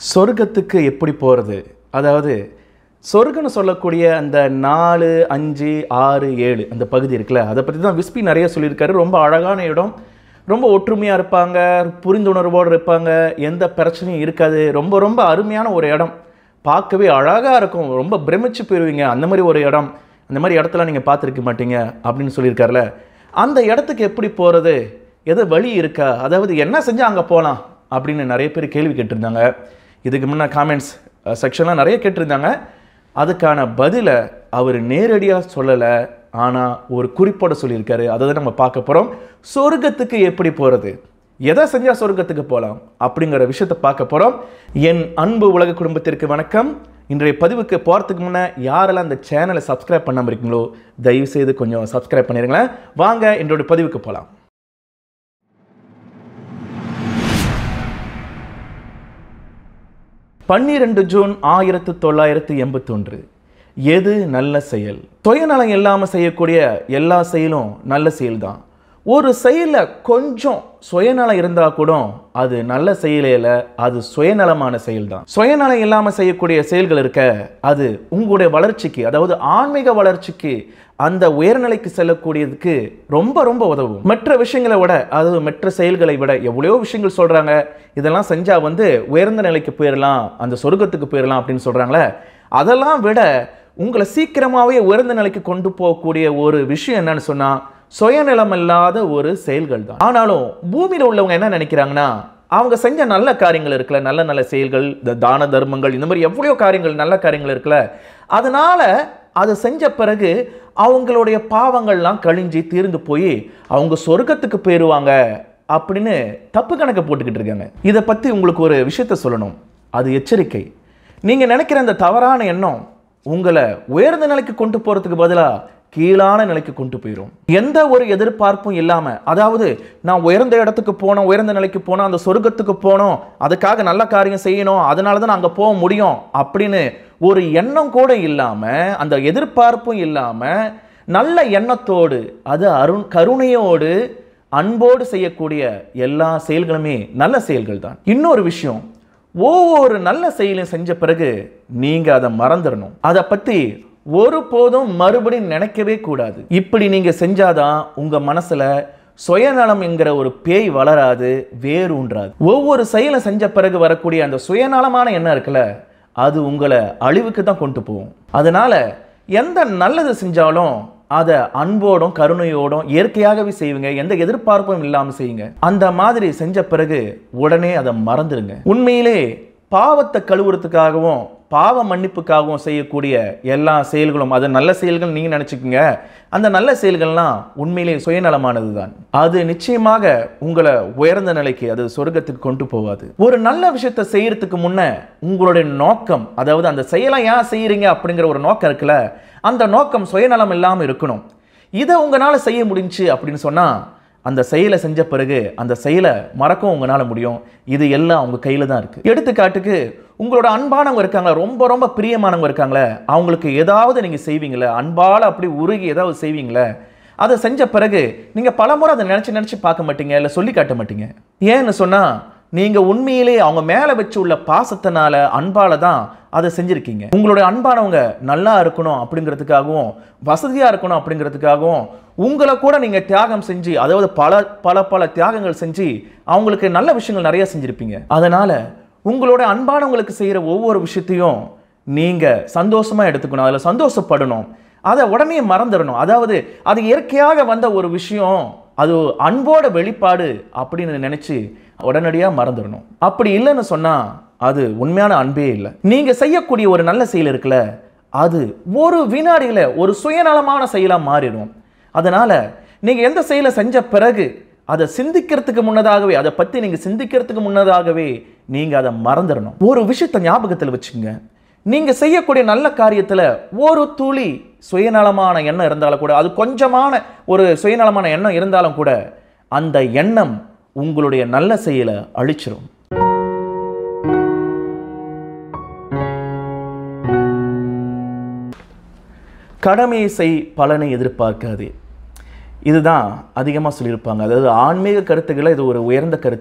சொர்க்கத்துக்கு எப்படி போகிறது அதாவது சொர்க்கம்னு சொல்லக்கூடிய அந்த நாலு அஞ்சு ஆறு ஏழு அந்த பகுதி இருக்குல்ல அதை பற்றி தான் விஸ்பி நிறைய சொல்லியிருக்காரு ரொம்ப அழகான இடம் ரொம்ப ஒற்றுமையாக இருப்பாங்க புரிந்துணர்வோடு இருப்பாங்க எந்த பிரச்சனையும் இருக்காது ரொம்ப ரொம்ப அருமையான ஒரு இடம் பார்க்கவே அழகாக இருக்கும் ரொம்ப பிரமிச்சு போயிடுவீங்க அந்த மாதிரி ஒரு இடம் அந்த மாதிரி இடத்துல நீங்கள் பார்த்துருக்க மாட்டீங்க அப்படின்னு சொல்லியிருக்காருல அந்த இடத்துக்கு எப்படி போகிறது எது வழி இருக்கா அதாவது என்ன செஞ்சால் அங்கே போகலாம் அப்படின்னு நிறைய பேர் கேள்வி கேட்டிருந்தாங்க இதுக்கு முன்னே காமெண்ட்ஸ் செக்ஷன்லாம் நிறைய கேட்டிருந்தாங்க அதுக்கான பதிலை அவர் நேரடியாக சொல்லலை ஆனால் ஒரு குறிப்போட சொல்லியிருக்காரு அதை தான் நம்ம பார்க்க போகிறோம் சொர்க்கத்துக்கு எப்படி போகிறது எதை செஞ்சால் சொர்க்கத்துக்கு போகலாம் அப்படிங்கிற விஷயத்தை பார்க்க போகிறோம் என் அன்பு உலக குடும்பத்திற்கு வணக்கம் இன்றைய பதிவுக்கு போகிறதுக்கு முன்னே யாரெல்லாம் இந்த சேனலை சப்ஸ்கிரைப் பண்ணாமல் இருக்கீங்களோ தயவு செய்து கொஞ்சம் சப்ஸ்கிரைப் பண்ணிடுங்களேன் வாங்க என்னோட பதிவுக்கு போகலாம் பன்னிரெண்டு ஜூன் ஆயிரத்து தொள்ளாயிரத்து எண்பத்தொன்று எது நல்ல செயல் சுயநலம் இல்லாமல் செய்யக்கூடிய எல்லா செயலும் நல்ல செயல் தான் ஒரு செயலில் கொஞ்சம் சுயநலம் இருந்தால் கூட அது நல்ல செயலே இல்லை அது சுயநலமான செயல் தான் சுயநலம் இல்லாமல் செய்யக்கூடிய செயல்கள் இருக்க அது உங்களுடைய வளர்ச்சிக்கு அதாவது ஆன்மீக வளர்ச்சிக்கு அந்த உயர்நிலைக்கு செல்லக்கூடியதுக்கு ரொம்ப ரொம்ப உதவும் மற்ற விஷயங்களை விட அதாவது மற்ற செயல்களை விட எவ்வளோ விஷயங்கள் சொல்கிறாங்க இதெல்லாம் செஞ்சால் வந்து உயர்ந்த நிலைக்கு போயிடலாம் அந்த சொர்க்கத்துக்கு போயிடலாம் அப்படின்னு சொல்கிறாங்களே அதெல்லாம் விட உங்களை சீக்கிரமாகவே உயர்ந்த நிலைக்கு கொண்டு போகக்கூடிய ஒரு விஷயம் என்னன்னு சொன்னால் சுயநலம் இல்லாத ஒரு செயல்கள் தான் ஆனாலும் பூமியில் உள்ளவங்க என்ன நினைக்கிறாங்கன்னா அவங்க செஞ்ச நல்ல காரியங்கள் இருக்குல்ல நல்ல நல்ல செயல்கள் இந்த தான தர்மங்கள் இந்த மாதிரி எவ்வளோ காரியங்கள் நல்ல காரியங்கள் இருக்குல்ல அதனால அதை செஞ்ச பிறகு அவங்களுடைய பாவங்கள்லாம் கழிஞ்சு தீர்ந்து போய் அவங்க சொர்க்கத்துக்கு போயிடுவாங்க அப்படின்னு தப்பு கணக்கை போட்டுக்கிட்டு இருக்காங்க இதை பற்றி உங்களுக்கு ஒரு விஷயத்த சொல்லணும் அது எச்சரிக்கை நீங்கள் நினைக்கிற அந்த தவறான எண்ணம் உங்களை உயர்ந்த நிலைக்கு கொண்டு போகிறதுக்கு பதிலாக கீழான நிலைக்கு கொண்டு போயிடும் எந்த ஒரு எதிர்பார்ப்பும் இல்லாமல் அதாவது நான் உயர்ந்த இடத்துக்கு போனோம் உயர்ந்த நிலைக்கு போனோம் அந்த சொர்க்கத்துக்கு போனோம் அதுக்காக நல்ல காரியம் செய்யணும் அதனால தான் நான் அங்கே போக முடியும் அப்படின்னு ஒரு எண்ணம் கூட இல்லாமல் அந்த எதிர்பார்ப்பும் இல்லாமல் நல்ல எண்ணத்தோடு அது அருண் கருணையோடு அன்போடு செய்யக்கூடிய எல்லா செயல்களுமே நல்ல செயல்கள் தான் இன்னொரு விஷயம் ஒவ்வொரு நல்ல செயலையும் செஞ்ச பிறகு நீங்கள் அதை மறந்துடணும் அதை பற்றி ஒருபோதும் மறுபடியும் நினைக்கவே கூடாது இப்படி நீங்க செஞ்சாதான் உங்க மனசுல சுயநலம் என்கிற ஒரு பேய் வளராது வேரூன்றாது ஒவ்வொரு செயலை செஞ்ச பிறகு வரக்கூடிய அந்த சுயநலமான எண்ணம் இருக்குல்ல அது உங்களை அழிவுக்கு தான் கொண்டு போகும் அதனால எந்த நல்லது செஞ்சாலும் அதை அன்போடும் கருணையோடும் இயற்கையாகவே செய்வீங்க எந்த எதிர்பார்ப்பும் இல்லாமல் செய்யுங்க அந்த மாதிரி செஞ்ச பிறகு உடனே அதை மறந்துடுங்க உண்மையிலே பாவத்தை கழுவுறதுக்காகவும் பாவ மன்னிப்புக்காகவும் செய்யக்கூடிய எல்லா செயல்களும் அது நல்ல செயல்கள் நீங்கள் நினச்சிக்கோங்க அந்த நல்ல செயல்கள்லாம் உண்மையிலே சுயநலமானது தான் அது நிச்சயமாக உங்களை உயர்ந்த நிலைக்கு அது சொர்க்கத்துக்கு கொண்டு போகாது ஒரு நல்ல விஷயத்தை செய்யறதுக்கு முன்ன உங்களுடைய நோக்கம் அதாவது அந்த செயலை ஏன் செய்யறீங்க அப்படிங்கிற ஒரு நோக்கம் இருக்குல்ல அந்த நோக்கம் சுயநலம் இல்லாமல் இருக்கணும் இதை உங்களால் செய்ய முடிஞ்சு அப்படின்னு சொன்னால் அந்த செயலை செஞ்ச பிறகு அந்த செயலை மறக்கவும் உங்களால் முடியும் இது எல்லாம் உங்கள் கையில் தான் இருக்குது எடுத்துக்காட்டுக்கு உங்களோட அன்பானவங்க இருக்காங்களா ரொம்ப ரொம்ப பிரியமானவங்க இருக்காங்களே அவங்களுக்கு ஏதாவது நீங்கள் செய்வீங்களே அன்பால் அப்படி உருகி ஏதாவது செய்வீங்களே அதை செஞ்ச பிறகு நீங்கள் பலமுறை அதை நினச்சி நினச்சி பார்க்க மாட்டீங்க இல்லை சொல்லி காட்ட மாட்டீங்க ஏன்னு சொன்னால் நீங்கள் உண்மையிலே அவங்க மேலே வச்சு உள்ள பாசத்தினால அன்பால தான் அதை செஞ்சுருக்கீங்க உங்களுடைய அன்பானவங்க நல்லா இருக்கணும் அப்படிங்கிறதுக்காகவும் வசதியாக இருக்கணும் அப்படிங்கிறதுக்காகவும் உங்களை கூட நீங்கள் தியாகம் செஞ்சு அதாவது பல பல பல தியாகங்கள் செஞ்சு அவங்களுக்கு நல்ல விஷயங்கள் நிறைய செஞ்சுருப்பீங்க அதனால் உங்களோட அன்பானவங்களுக்கு செய்கிற ஒவ்வொரு விஷயத்தையும் நீங்கள் சந்தோஷமாக எடுத்துக்கணும் அதில் சந்தோஷப்படணும் அதை உடனே மறந்துடணும் அதாவது அது இயற்கையாக வந்த ஒரு விஷயம் அது அன்போட வெளிப்பாடு அப்படின்னு நினச்சி உடனடியாக மறந்துடணும் அப்படி இல்லைன்னு சொன்னால் அது உண்மையான அன்பே இல்லை நீங்கள் செய்யக்கூடிய ஒரு நல்ல செயல் இருக்குல்ல அது ஒரு வினாடியில் ஒரு சுயநலமான செயலாக மாறிடும் அதனால் நீங்கள் எந்த செயலை செஞ்ச பிறகு அதை சிந்திக்கிறதுக்கு முன்னதாகவே அதை பற்றி நீங்கள் சிந்திக்கிறதுக்கு முன்னதாகவே நீங்கள் அதை மறந்துடணும் ஒரு விஷயத்தை ஞாபகத்தில் வச்சுக்கோங்க நீங்கள் செய்யக்கூடிய நல்ல காரியத்தில் ஒரு துளி சுயநலமான எண்ணம் இருந்தாலும் கூட அது கொஞ்சமான ஒரு சுயநலமான எண்ணம் இருந்தாலும் கூட அந்த எண்ணம் உங்களுடைய நல்ல செயலை அழிச்சிரும் கடமையை செய் பலனை எதிர்பார்க்காதே இதுதான் அதிகமாக சொல்லியிருப்பாங்க அதாவது ஆன்மீக கருத்துக்களை இது ஒரு உயர்ந்த கருத்து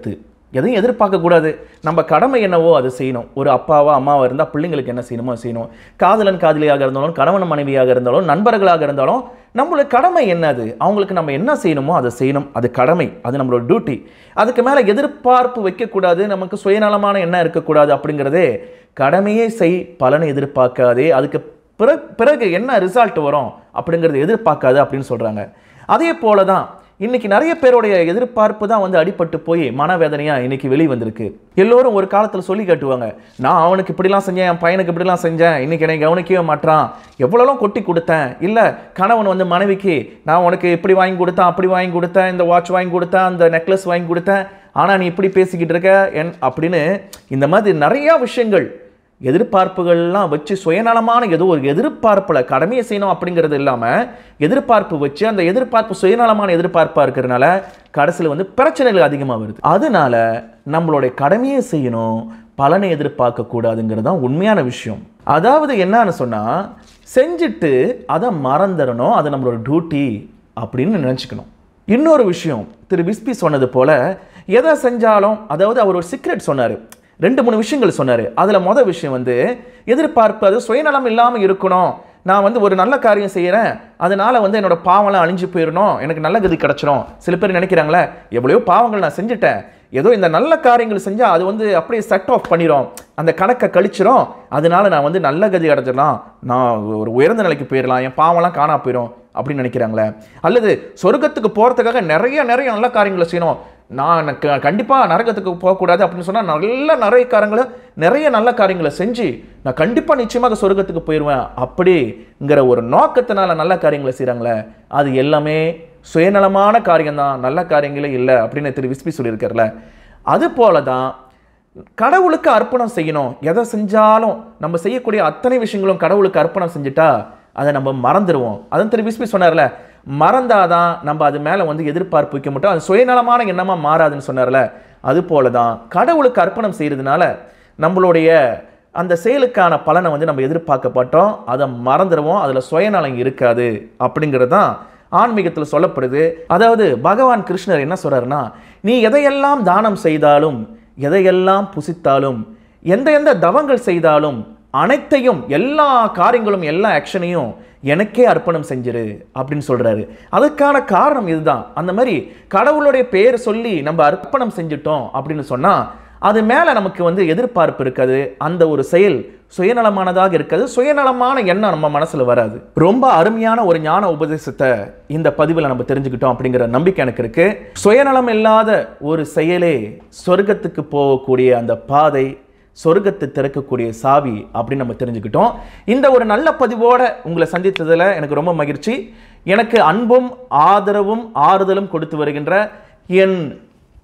எதையும் எதிர்பார்க்க கூடாது நம்ம கடமை என்னவோ அதை செய்யணும் ஒரு அப்பாவா அம்மாவா இருந்தால் பிள்ளைங்களுக்கு என்ன செய்யணுமோ அதை செய்யணும் காதலன் காதலியாக இருந்தாலும் கணவன் மனைவியாக இருந்தாலும் நண்பர்களாக இருந்தாலும் நம்மளோட கடமை என்னது அவங்களுக்கு நம்ம என்ன செய்யணுமோ அதை செய்யணும் அது கடமை அது நம்மளோட டியூட்டி அதுக்கு மேலே எதிர்பார்ப்பு வைக்கக்கூடாது நமக்கு சுயநலமான எண்ணம் இருக்கக்கூடாது அப்படிங்கிறதே கடமையே செய் பலனை எதிர்பார்க்காதே அதுக்கு பிறகு பிறகு என்ன ரிசல்ட் வரும் அப்படிங்கிறத எதிர்பார்க்காது அப்படின்னு சொல்கிறாங்க அதே போல தான் இன்னைக்கு நிறைய பேருடைய எதிர்பார்ப்பு தான் வந்து அடிபட்டு போய் மனவேதனையாக இன்னைக்கு வெளி வந்திருக்கு எல்லோரும் ஒரு காலத்தில் சொல்லி காட்டுவாங்க நான் அவனுக்கு இப்படிலாம் செஞ்சேன் என் பையனுக்கு இப்படிலாம் செஞ்சேன் இன்னைக்கு என்னை கவனிக்கவே மாட்டான் எவ்வளோலாம் கொட்டி கொடுத்தேன் இல்லை கணவன் வந்து மனைவிக்கு நான் உனக்கு இப்படி வாங்கி கொடுத்தேன் அப்படி வாங்கி கொடுத்தேன் இந்த வாட்ச் வாங்கி கொடுத்தேன் அந்த நெக்லஸ் வாங்கி கொடுத்தேன் ஆனால் நீ இப்படி பேசிக்கிட்டு இருக்க என் அப்படின்னு இந்த மாதிரி நிறையா விஷயங்கள் எதிர்பார்ப்புகள்லாம் வச்சு சுயநலமான ஏதோ ஒரு எதிர்பார்ப்பில் கடமையை செய்யணும் அப்படிங்கிறது இல்லாமல் எதிர்பார்ப்பு வச்சு அந்த எதிர்பார்ப்பு சுயநலமான எதிர்பார்ப்பாக இருக்கிறதுனால கடைசியில் வந்து பிரச்சனைகள் அதிகமாக வருது அதனால நம்மளுடைய கடமையை செய்யணும் பலனை எதிர்பார்க்க கூடாதுங்கிறது தான் உண்மையான விஷயம் அதாவது என்னன்னு சொன்னால் செஞ்சுட்டு அதை மறந்துடணும் அது நம்மளோட டியூட்டி அப்படின்னு நினச்சிக்கணும் இன்னொரு விஷயம் திரு விஸ்பி சொன்னது போல எதை செஞ்சாலும் அதாவது அவர் ஒரு சீக்ரெட் சொன்னார் ரெண்டு மூணு விஷயங்கள் சொன்னார் அதில் மொதல் விஷயம் வந்து எதிர்பார்ப்பு அது சுயநலம் இல்லாமல் இருக்கணும் நான் வந்து ஒரு நல்ல காரியம் செய்கிறேன் அதனால வந்து என்னோட பாவம்லாம் அழிஞ்சு போயிடணும் எனக்கு நல்ல கதி கிடச்சிரும் சில பேர் நினைக்கிறாங்களே எவ்வளவோ பாவங்கள் நான் செஞ்சுட்டேன் ஏதோ இந்த நல்ல காரியங்கள் செஞ்சால் அது வந்து அப்படியே செட் ஆஃப் பண்ணிடும் அந்த கணக்கை கழிச்சிரும் அதனால நான் வந்து நல்ல கதி அடைஞ்சிடலாம் நான் ஒரு உயர்ந்த நிலைக்கு போயிடலாம் என் பாவம்லாம் காணா போயிடும் அப்படின்னு நினைக்கிறாங்களே அல்லது சொர்க்கத்துக்கு போகிறதுக்காக நிறைய நிறைய நல்ல காரியங்களை செய்யணும் நான் க- கண்டிப்பா நரகத்துக்கு போகக்கூடாது அப்படின்னு சொன்னா நல்ல நிறைய காரியங்களை நிறைய நல்ல காரியங்களை செஞ்சு நான் கண்டிப்பா நிச்சயமாக சொர்க்கத்துக்கு போயிடுவேன் அப்படிங்கிற ஒரு நோக்கத்தினால நல்ல காரியங்களை செய்கிறாங்களே அது எல்லாமே சுயநலமான காரியம்தான் நல்ல காரியங்களே இல்லை அப்படின்னு திரு விஸ்பி சொல்லியிருக்காருல அது போல தான் கடவுளுக்கு அர்ப்பணம் செய்யணும் எதை செஞ்சாலும் நம்ம செய்யக்கூடிய அத்தனை விஷயங்களும் கடவுளுக்கு அர்ப்பணம் செஞ்சுட்டா அதை நம்ம மறந்துடுவோம் அதான் திரு விஸ்பி சொன்னார்ல மறந்தாதான் நம்ம அது மேலே வந்து எதிர்பார்ப்பு வைக்க மாட்டோம் அது சுயநலமான எண்ணமாக மாறாதுன்னு சொன்னார்ல அது போல தான் கடவுளுக்கு அர்ப்பணம் செய்கிறதுனால நம்மளுடைய அந்த செயலுக்கான பலனை வந்து நம்ம எதிர்பார்க்கப்பட்டோம் அதை மறந்துடுவோம் அதில் சுயநலம் இருக்காது அப்படிங்கிறது தான் ஆன்மீகத்தில் சொல்லப்படுது அதாவது பகவான் கிருஷ்ணர் என்ன சொல்றாருன்னா நீ எதையெல்லாம் தானம் செய்தாலும் எதையெல்லாம் புசித்தாலும் எந்த எந்த தவங்கள் செய்தாலும் அனைத்தையும் எல்லா காரியங்களும் எல்லா ஆக்ஷனையும் எனக்கே அர்ப்பணம் செஞ்சிரு அப்படின்னு சொல்றாரு அதுக்கான காரணம் இதுதான் அந்த மாதிரி கடவுளுடைய பேர் சொல்லி நம்ம அர்ப்பணம் செஞ்சுட்டோம் அப்படின்னு சொன்னா அது மேல நமக்கு வந்து எதிர்பார்ப்பு இருக்காது அந்த ஒரு செயல் சுயநலமானதாக இருக்காது சுயநலமான எண்ணம் நம்ம மனசுல வராது ரொம்ப அருமையான ஒரு ஞான உபதேசத்தை இந்த பதிவில் நம்ம தெரிஞ்சுக்கிட்டோம் அப்படிங்கிற நம்பிக்கை எனக்கு இருக்கு சுயநலம் இல்லாத ஒரு செயலே சொர்க்கத்துக்கு போகக்கூடிய அந்த பாதை சொர்க்கத்தை திறக்கக்கூடிய சாவி அப்படின்னு நம்ம தெரிஞ்சுக்கிட்டோம் இந்த ஒரு நல்ல பதிவோட உங்களை சந்தித்ததில் எனக்கு ரொம்ப மகிழ்ச்சி எனக்கு அன்பும் ஆதரவும் ஆறுதலும் கொடுத்து வருகின்ற என்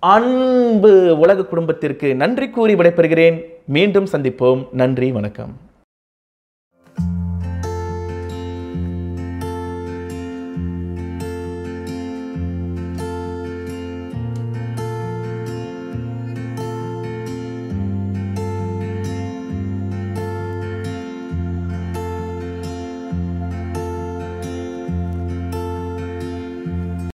அன்பு உலக குடும்பத்திற்கு நன்றி கூறி விடைபெறுகிறேன் மீண்டும் சந்திப்போம் நன்றி வணக்கம்